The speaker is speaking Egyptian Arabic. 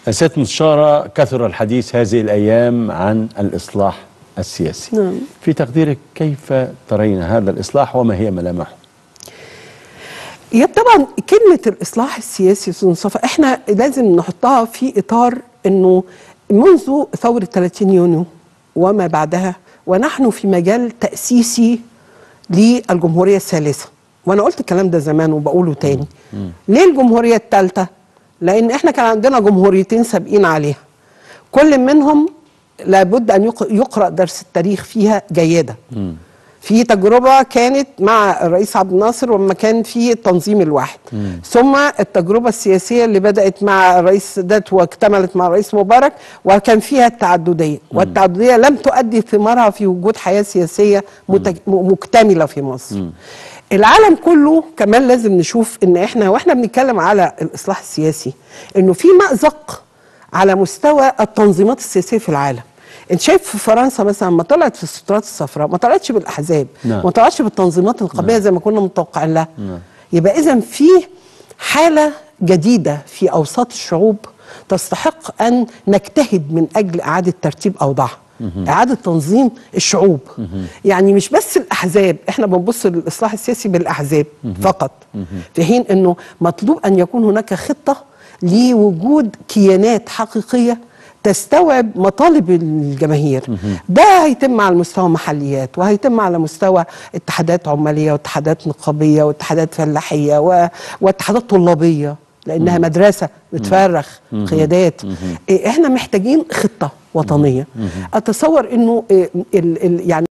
سيادة مستشارة كثر الحديث هذه الأيام عن الإصلاح السياسي نعم. في تقديرك كيف ترين هذا الإصلاح وما هي ملامحه هي طبعا كلمة الإصلاح السياسي أستاذ مصطفى احنا لازم نحطها في إطار إنه منذ ثورة 30 يونيو وما بعدها ونحن في مجال تأسيسي للجمهورية الثالثة وأنا قلت الكلام ده زمان وبقوله تاني ليه الجمهورية الثالثة؟ لأن احنا كان عندنا جمهوريتين سابقين عليها كل منهم لابد أن يق- يقرأ درس التاريخ فيها جيدا في تجربة كانت مع الرئيس عبد الناصر وما كان في التنظيم الواحد ثم التجربة السياسية اللي بدأت مع الرئيس السادات واكتملت مع الرئيس مبارك وكان فيها التعددية والتعددية لم تؤدي ثمارها في وجود حياة سياسية متج- م- مكتملة في مصر العالم كله كمان لازم نشوف ان احنا واحنا بنتكلم على الاصلاح السياسي انه في مأزق على مستوى التنظيمات السياسيه في العالم انت شايف في فرنسا مثلا ما طلعت في السترات الصفراء ما طلعتش بالاحزاب نعم. ما طلعتش بالتنظيمات النقابيه زي ما كنا متوقعين لها يبقى اذا في حاله جديده في اوساط الشعوب تستحق ان نجتهد من اجل اعاده ترتيب اوضاعها اعاده تنظيم الشعوب يعني مش بس الاحزاب احنا بنبص للاصلاح السياسي بالاحزاب فقط في حين انه مطلوب ان يكون هناك خطه لوجود كيانات حقيقيه تستوعب مطالب الجماهير ده هيتم على مستوى محليات وهيتم على مستوى اتحادات عماليه واتحادات نقابيه واتحادات فلاحيه و- واتحادات طلابيه لانها مدرسه بتفرخ قيادات إيه، احنا محتاجين خطه وطنيه اتصور انه إيه، ال- ال- يعني